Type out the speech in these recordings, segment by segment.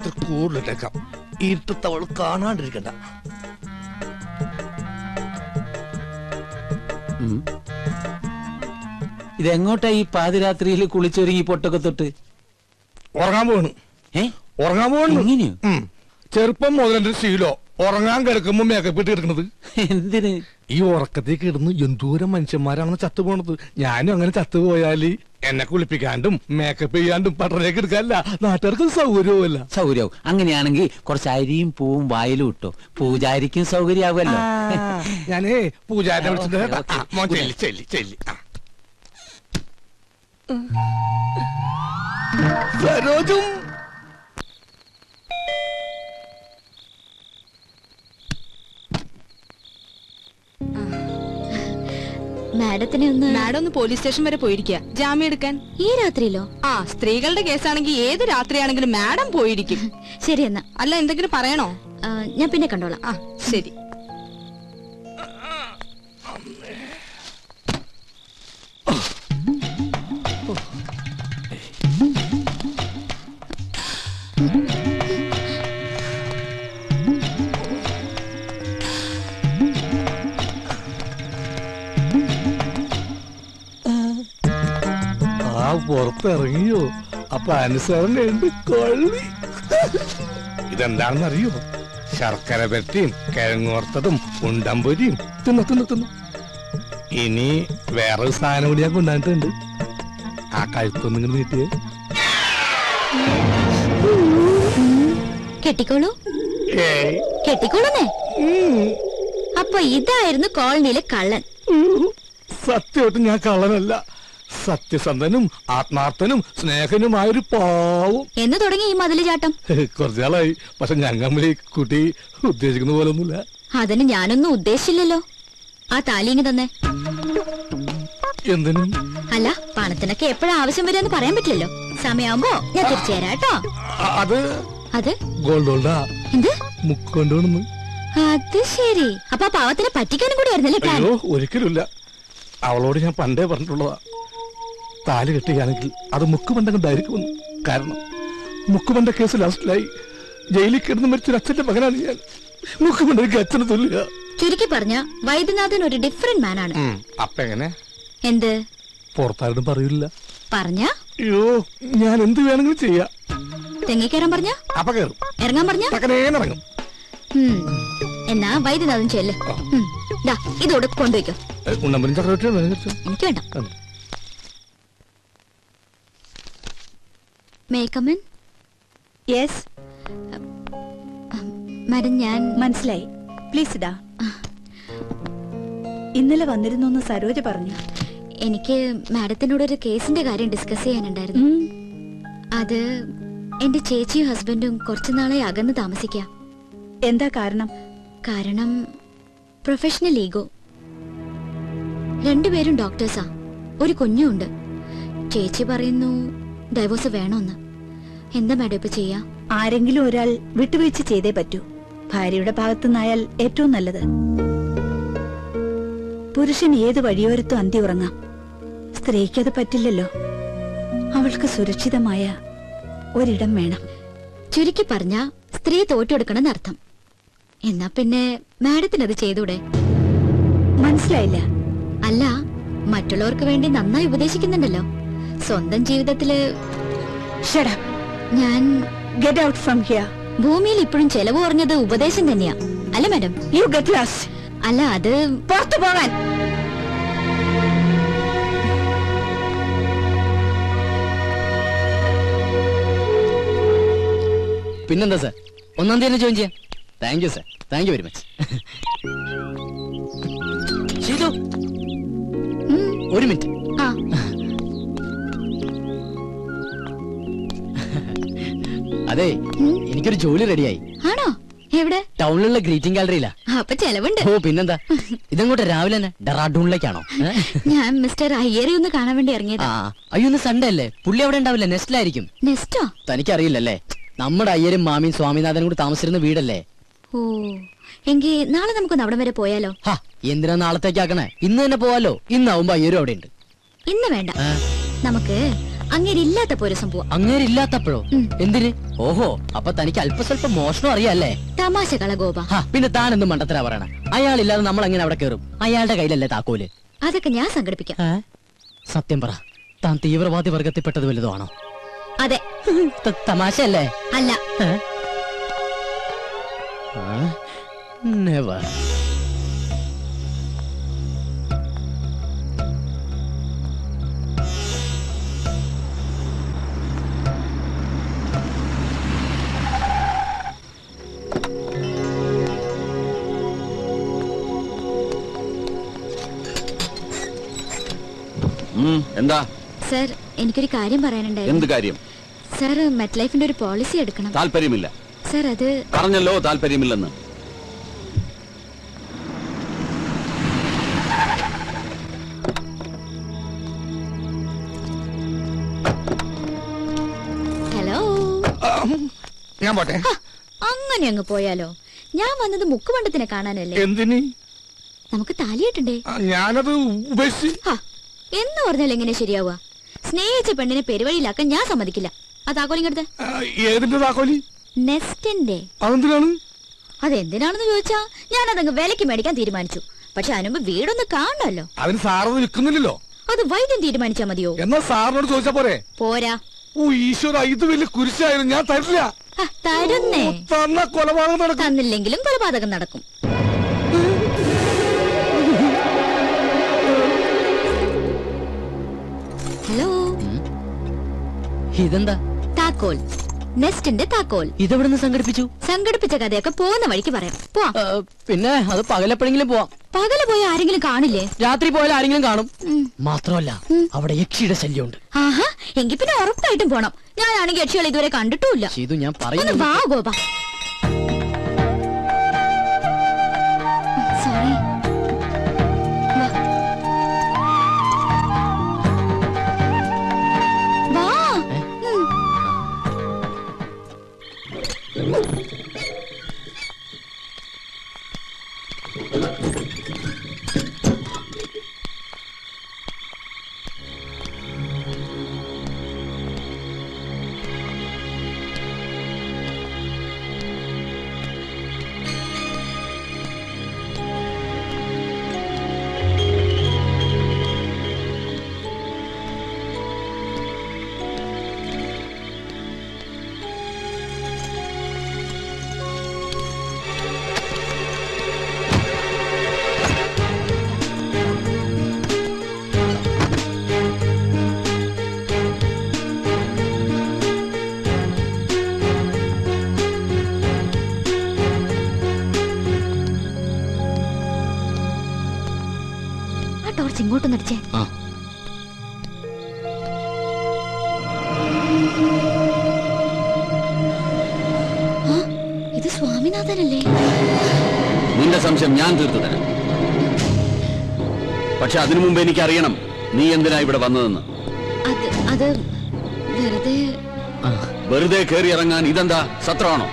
ഇത്ര കൂടുതലിട്ടേക്കാം ഇരുട്ടത്തവൾ കാണാണ്ടിരിക്കണ്ട ഇതെങ്ങോട്ടാ ഈ പാതിരാത്രിയിൽ കുളിച്ചൊരുങ്ങി പൊട്ടൊക്കെ തൊട്ട് ഉറങ്ങാൻ പോണു ഏ ഉറങ്ങാൻ പോണു ഇങ്ങനെയോ? ഉം. ചെറുപ്പം മുതൽ എന്റെ ശീലോ ഉറങ്ങാൻ കിടക്കുമ്പോ മേക്കപ്പ് ഇട്ട് കിടക്കണത് എന്തിന് ഈ ഉറക്കത്തേക്ക് കിടന്ന് എന്തോരം മനുഷ്യന്മാരാണെന്ന് ചത്തുപോണത് ഞാനും അങ്ങനെ ചത്തുപോയാല് എന്നെ കുളിപ്പിക്കാണ്ടും മേക്കപ്പ് ചെയ്യാണ്ടും പട്ടണേക്ക് എടുക്കാനല്ല നാട്ടുകാർക്ക് സൗകര്യവുമല്ല സൗകര്യവും അങ്ങനെയാണെങ്കിൽ കുറച്ച് അരിയും പൂവും വായിലും ഇട്ടോ പൂജാരിക്കും സൗകര്യാവുമല്ലോ ഞാനേ പൂജാരിനെ വിളിച്ചിട്ട് ഓക്കേ, ഓക്കേ. ആ, മോൻ ചെല്ലി ചെല്ലി ചെല്ലി ആ. സരോജും മാഡത്തിനെ ഒന്ന് മാഡം ഒന്ന് പോലീസ് സ്റ്റേഷൻ വരെ പോയിരിക്കുക ജാമ്യം എടുക്കാൻ ഈ രാത്രിയിലോ ആ സ്ത്രീകളുടെ കേസാണെങ്കിൽ ഏത് രാത്രിയാണെങ്കിലും മാഡം പോയിരിക്കും ശരി എന്നാ അല്ല എന്തെങ്കിലും പറയണോ ആ, ഞാൻ പിന്നെ കണ്ടോളാം ആ ശരി ആ പുറത്തിറങ്ങിയോ അപ്പൊ അനുസരണയുണ്ട് കൊള്ളി ഇതെന്താണെന്ന് അറിയോ ശർക്കര പെരട്ടിയും കിഴങ്ങോർത്തതും ഉണ്ടമ്പൊരിയും തിന്നു തിന്നു തിന്നു ഇനി വേറൊരു സാധനം കൂടി ഞാൻ കൊണ്ടുവന്നിട്ടുണ്ട് ആ കഴുത്തൊന്നും ഇങ്ങനെ നീട്ടിയേ കെട്ടിക്കോളൂ ഏയ് കെട്ടിക്കോളൂന്നേ അപ്പൊ ഇതായിരുന്നു കോളനിയിലെ കള്ളൻ സത്യമായിട്ട് ഞാൻ കള്ളനല്ല സത്യസന്ധനും ആത്മാർത്ഥനും സ്നേഹനുമായ ഒരു പാവം എന്ന് തുടങ്ങി ഈ മതില് ചാട്ടം കുറച്ചു നാളായി പക്ഷെ ഞങ്ങൾ ഈ കുട്ടി ഉദ്ദേശിക്കുന്ന പോലെ ഒന്നുമില്ല അതിന് ഞാനൊന്നും ഉദ്ദേശിച്ചില്ലല്ലോ ആ താലിങ്ങി തന്നെ എന്തിനും അല്ല പണത്തിനൊക്കെ എപ്പോഴാ ആവശ്യം വരുമെന്ന് പറയാൻ പറ്റില്ലല്ലോ സമയമാകുമ്പോ ഞാൻ തിരിച്ചു തരാം കേട്ടോ അ- അത് അത് ഗോൾഡ് ഗോൾഡാ എന്ത് മുക്കൊണ്ടുവന്നു അത് ശരി അപ്പൊ ആ പാവത്തിനെ പറ്റിക്കാനും കൂടി ആയിരുന്നല്ലേ പ്ലാൻ അയ്യോ ഒരിക്കലുമില്ല അവളോട് ഞാൻ പണ്ടേ പറഞ്ഞിട്ടുള്ളതാ താലി കെട്ടുകയാണെങ്കിൽ അത് മുക്കുമണ്ടണ്ടായിരിക്കുമെന്ന് കാരണം മുക്കുമണ്ട കേസ് ലാസ്റ്റിലായി ജയിലിൽ കിടന്ന് മരിച്ചൊരു അച്ഛന്റെ മകനാണ് ഞാൻ മുക്കുമണ്ടയ്ക്ക് അച്ഛന് തുല്യ ചുരുക്കി പറഞ്ഞ വൈദ്യനാഥൻ ഒരു ഡിഫറെന്റ് മാൻ ആണ് അപ്പൊ എങ്ങനെ എന്ത് പുറത്താരോടും പറയില്ല പറഞ്ഞ അയ്യോ ഞാൻ എന്ത് വേണമെങ്കിലും ചെയ്യാം തെങ്ങിക്കയറാൻ പറഞ്ഞ അപ്പൊ കയറും ഇറങ്ങാൻ പറഞ്ഞ തക്കനേന്നിറങ്ങും എന്നാ വൈദ്യനാഥൻ ചെല്ല് ഉം. ദാ ഇതോടെ കൊണ്ടുവയ്ക്കോ ഉണ്ണമ്പനും ചക്രവർത്തിയും വേണമെങ്കിൽ എനിക്ക് വേണ്ട മേക്കമ്മൻ യെസ് മാഡം ഞാൻ മനസ്സിലായി പ്ലീസ് ഇടാ ഇന്നലെ വന്നിരുന്നു എന്ന് സരോജ പറഞ്ഞു എനിക്ക് മാഡത്തിനോട് ഒരു കേസിന്റെ കാര്യം ഡിസ്കസ് ചെയ്യാനുണ്ടായിരുന്നു ഉം. അത് എന്റെ ചേച്ചിയും ഹസ്ബൻഡും കുറച്ചു നാളെ അകന്ന് താമസിക്കാം എന്താ കാരണം കാരണം പ്രൊഫഷണൽ ഈഗോ രണ്ടുപേരും ഡോക്ടേഴ്സാ ഒരു കുഞ്ഞുണ്ട് ചേച്ചി പറയുന്നു ഡൈവോഴ്സ് വേണമെന്ന് എന്താ മാഡം ഇപ്പൊ ചെയ്യാ ആരെങ്കിലും ഒരാൾ വിട്ടുവീഴ്ച ചെയ്തേ പറ്റൂ ഭാര്യയുടെ ഭാഗത്തുനിന്നായാൽ ഏറ്റവും നല്ലത് പുരുഷൻ ഏത് വഴിയോരത്തും അന്തി ഉറങ്ങാം സ്ത്രീക്കത് പറ്റില്ലല്ലോ അവൾക്ക് സുരക്ഷിതമായ ഒരിടം വേണം ചുരുക്കി പറഞ്ഞ സ്ത്രീ തോറ്റെടുക്കണമെന്ന് അർത്ഥം എന്നാ പിന്നെ മാഡത്തിന് അത് ചെയ്തൂടെ മനസ്സിലായില്ല അല്ല മറ്റുള്ളവർക്ക് വേണ്ടി നന്നായി ഉപദേശിക്കുന്നുണ്ടല്ലോ സ്വന്തം ജീവിതത്തില് ഷടപ്പ് ഞാൻ ഗെറ്റ് ഔട്ട് ഫ്രം ഹിയർ ഭൂമിയിൽ ഇപ്പോഴും ചെലവ് കുറഞ്ഞത് ഉപദേശം തന്നെയാ അല്ല മാഡം യു ഗെറ്റ് ലാസ്റ്റ് അല്ല അത് പുറത്തു പോകാൻ പിന്നെന്താ സാർ ഒന്നാം തീയതി ജോയിൻ ചെയ്യാം thank you sir thank you very much ചെയ്തു ഉം, ഒരു മിനിറ്റ് ആ അതെ ഉം. എനിക്കൊരു ജോലി റെഡിയായി ആണോ എവിടെ ടൗണിലുള്ള ഗ്രീറ്റിംഗ് ഗാലറിയിലാ അപ്പൊ ചെലവുണ്ട് ഓ പിന്നെന്താ ഇതെങ്ങോട്ടാ രാവിലെ തന്നെ ഡെറാഡൂണിലേക്കാണോ ഏ? ഞാൻ മിസ്റ്റർ അയ്യരെ ഒന്ന് കാണാൻ വേണ്ടി ആ ഇറങ്ങിയതാ അയ്യോ ഇന്ന് സൺഡേ അല്ലേ പുള്ളി അവിടെ ഉണ്ടാവില്ല നെസ്റ്റിലായിരിക്കും നെസ്റ്റോ തനിക്കറിയില്ലല്ലേ നമ്മുടെ അയ്യരും മാമിയും സ്വാമിനാഥനും കൂടി താമസിച്ചിരുന്ന വീടല്ലേ ഓ എങ്കി നാളെ നമുക്കൊന്ന് അവിടം വരെ പോയാലോ ഹാ എന്തിനാ നാളത്തേക്ക് ആക്കണേ ഇന്ന് തന്നെ പോവാലോ ഇന്നാവുമ്പോ അയ്യരും അവിടെ ഉണ്ട് ഇന്ന് വേണ്ട ആ, നമുക്ക് അങ്ങേരില്ലാത്തപ്പോ ഒരു ദിവസം പോവാം അങ്ങേരില്ലാത്തപ്പോഴോ ഉം. എന്തിന് ഓഹോ അപ്പൊ തനിക്ക് അല്പസ്വല്പം മോഷണം അറിയാല്ലേ തമാശ കള ഗോപ ഹാ, പിന്നെ താൻ എന്ത് മണ്ടത്തരാ പറയണ അയാളില്ലാതെ നമ്മൾ എങ്ങനെ അവിടെ കയറും അയാളുടെ കയ്യിലല്ലേ താക്കോല് അതൊക്കെ ഞാൻ സംഘടിപ്പിക്കാം ഏ? സത്യം പറ താൻ തീവ്രവാദി വർഗത്തിൽപ്പെട്ടത് വലുതോ ആണോ അതെ ത- തമാശയല്ലേ അല്ല ഏ? ആ? Never. ഉം, എന്താ സർ എനിക്കൊരു കാര്യം എന്ത് പറയാനുണ്ടായിരുന്നു കാര്യം സർ മെറ്റ് ലൈഫിന്റെ ഒരു പോളിസി എടുക്കണം താല്പര്യമില്ല സർ അത് പറഞ്ഞല്ലോ താല്പര്യമില്ലെന്ന് ഹലോ ഞാൻ പോട്ടെ ഹ, അങ്ങനെ അങ്ങ് പോയാലോ ഞാൻ വന്നത് മുക്കുമണ്ടത്തിനെ കാണാനല്ലേ എന്തിന് നമുക്ക് താലിയിട്ടണ്ടേ ആ, ഞാനത് ഉപേക്ഷിച്ച് ഹ, എന്ന് പറഞ്ഞാൽ എങ്ങനെ ശരിയാവുക സ്നേഹിച്ച പെണ്ണിനെ പെരുവഴിയിലാക്കാൻ ഞാൻ സമ്മതിക്കില്ല ആ താക്കോലിങ്ങടുത്ത് ആ, ഏതിന്റെ താക്കോലി നെസ്റ്റിന്റെ അതെന്തിനാണ് അതെന്തിനാണെന്ന് ചോദിച്ചാ ഞാൻ അതങ്ങ് വിലക്ക് മേടിക്കാൻ തീരുമാനിച്ചു പക്ഷെ അതിനുമ്പ് വീടൊന്ന് കാണണമല്ലോ അതിന് സാറത് വിൽക്കുന്നില്ലല്ലോ അത് വൈദ്യം തീരുമാനിച്ചാ മതിയോ എന്നാ സാറിനോട് ചോദിച്ചാ പോരെ പോരാ ഓ ഈശ്വര ഇത് വലിയ കുരിശായിരുന്നു ഞാൻ തരില്ല ഹ, തരുന്നേ ഓ, തന്ന കൊലപാതകം നടക്കും തന്നില്ലെങ്കിലും കൊലപാതകം നടക്കും ഹലോ ഇതെന്താ താക്കോൽ നെസ്റ്റിന്റെ താക്കോൽ ഇതെവിടുന്ന് സംഘടിപ്പിച്ചു സംഘടിപ്പിച്ച കഥയൊക്കെ പോകുന്ന വഴിക്ക് പറയാം പോവാം ആ, പിന്നെ അത് പകലെപ്പോഴെങ്കിലും പോവാം പകല് പോയ ആരെങ്കിലും കാണില്ലേ രാത്രി പോയാൽ ആരെങ്കിലും കാണും ഉം. മാത്രമല്ല അവിടെ യക്ഷിയുടെ ശല്യമുണ്ട് ആഹാ എങ്കി പിന്നെ ഉറപ്പായിട്ടും പോണം ഞാനാണെങ്കിൽ യക്ഷികളെ ഇതുവരെ കണ്ടിട്ടുമില്ല ചെയ്തു ഞാൻ ഒന്ന് പറയുന്നു വാ ഗോപ സോറി വാ ഉം. ആ ടോർച്ച് ഇങ്ങോട്ടൊന്ന് അടിച്ചേ ആ. ആ, ഇത് സ്വാമിനാഥനല്ലേ നിന്റെ സംശയം ഞാൻ തീർത്തു തരാം പക്ഷെ അതിനു മുമ്പ് എനിക്ക് അറിയണം നീ എന്തിനാ ഇവിടെ വന്നതെന്ന് അത് അത് വെറുതെ ആ, വെറുതെ കയറി ഇറങ്ങാൻ ഇതെന്താ സത്രമാണോ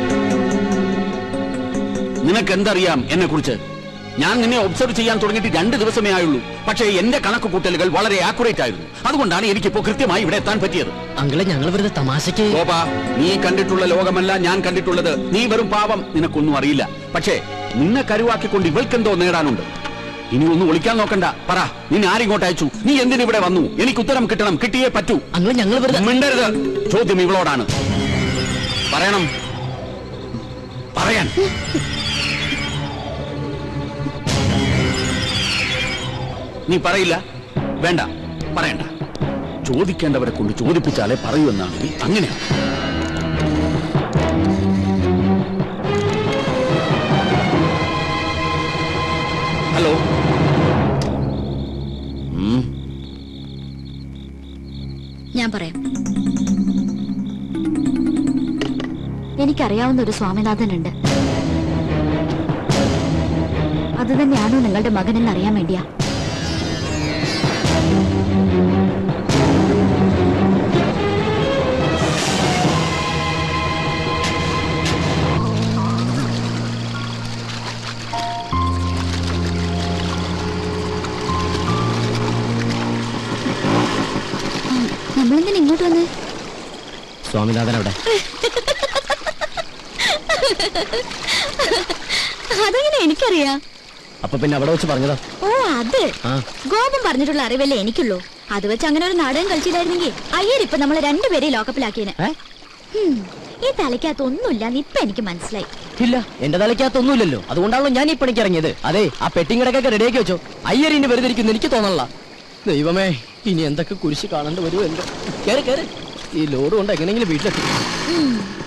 നിനക്കെന്തറിയാം എന്നെ കുറിച്ച് ഞാൻ നിന്നെ ഒബ്സർവ് ചെയ്യാൻ തുടങ്ങിയിട്ട് രണ്ട് ദിവസമേ ആയുള്ളൂ പക്ഷേ എന്റെ കണക്ക് കൂട്ടലുകൾ വളരെ ആക്യുറേറ്റ് ആയിരുന്നു അതുകൊണ്ടാണ് എനിക്കിപ്പോ കൃത്യമായി ഇവിടെ എത്താൻ പറ്റിയത് അങ്കിളെ ഞങ്ങൾ വെറുതെ തമാശക്ക് ഗോപ നീ കണ്ടിട്ടുള്ള ലോകമല്ല ഞാൻ കണ്ടിട്ടുള്ളത് നീ വെറും പാവം നിനക്കൊന്നും അറിയില്ല പക്ഷേ നിന്നെ കരുവാക്കിക്കൊണ്ട് ഇവൾക്കെന്തോ നേടാനുണ്ട് ഇനി ഒന്നും ഒളിക്കാൻ നോക്കണ്ട പറ നിന്നെ ആരിങ്ങോട്ട് അയച്ചു നീ എന്തിനിവിടെ വന്നു എനിക്ക് ഉത്തരം കിട്ടണം കിട്ടിയേ പറ്റൂ അങ്കിളെ ഞങ്ങൾ വെറുതെ മിണ്ടരുത് ചോദ്യം ഇവളോടാണ് പറയണം പറയാൻ നീ പറയില്ല വേണ്ട പറയണ്ട ചോദിക്കേണ്ടവരെ കൊണ്ട് ചോദിപ്പിച്ചാലേ പറയൂ എന്നാണെങ്കിൽ അങ്ങനെയാണ് ഹലോ ഉം ഞാൻ പറയാം എനിക്കറിയാവുന്ന ഒരു സ്വാമിനാഥനുണ്ട് അത് തന്നെയാണോ നിങ്ങളുടെ മകനെന്ന് അറിയാൻ വേണ്ടിയാ നമ്മളെന്തിനാ ഇങ്ങോട്ട് വന്നേ സ്വാമിനാഥൻ അവിടെ അതെങ്ങനെ എനിക്കറിയാം അപ്പൊ പിന്നെ അവിടെ വെച്ച് പറഞ്ഞതാ ഓ അത് ആ ഗോപം പറഞ്ഞിട്ടുള്ള അറിവല്ലേ എനിക്കുള്ളൂ അത് വെച്ച് അങ്ങനെ ഒരു നാടകം കളിച്ചില്ലായിരുന്നെങ്കിൽ അയ്യർ ഇപ്പൊ നമ്മളെ രണ്ടുപേരെയും ലോക്കപ്പിലാക്കിയേനെ ഏ? ഹും, ഈ തലയ്ക്കകത്ത് ഒന്നുമില്ല ഇപ്പൊ എനിക്ക് മനസ്സിലായി ഇല്ല എന്റെ തലയ്ക്കകത്തൊന്നുമില്ലല്ലോ അതുകൊണ്ടാണല്ലോ ഞാൻ ഈ പണിക്ക് ഇറങ്ങിയത് അതെ ആ പെട്ടിയും കിടക്കൊക്കെ റെഡിയാക്കി വെച്ചോ അയ്യർ ഇനി വെറുതെ ഇരിക്കുന്നു എനിക്ക് തോന്നല്ല ദൈവമേ ഇനി എന്തൊക്കെ കുരിശ് കാണേണ്ടി വരുമോ എന്തോ കേറ് കേറ് ഈ ലോഡ് കൊണ്ട് എങ്ങനെയെങ്കിലും വീട്ടിലെത്തി ഉം,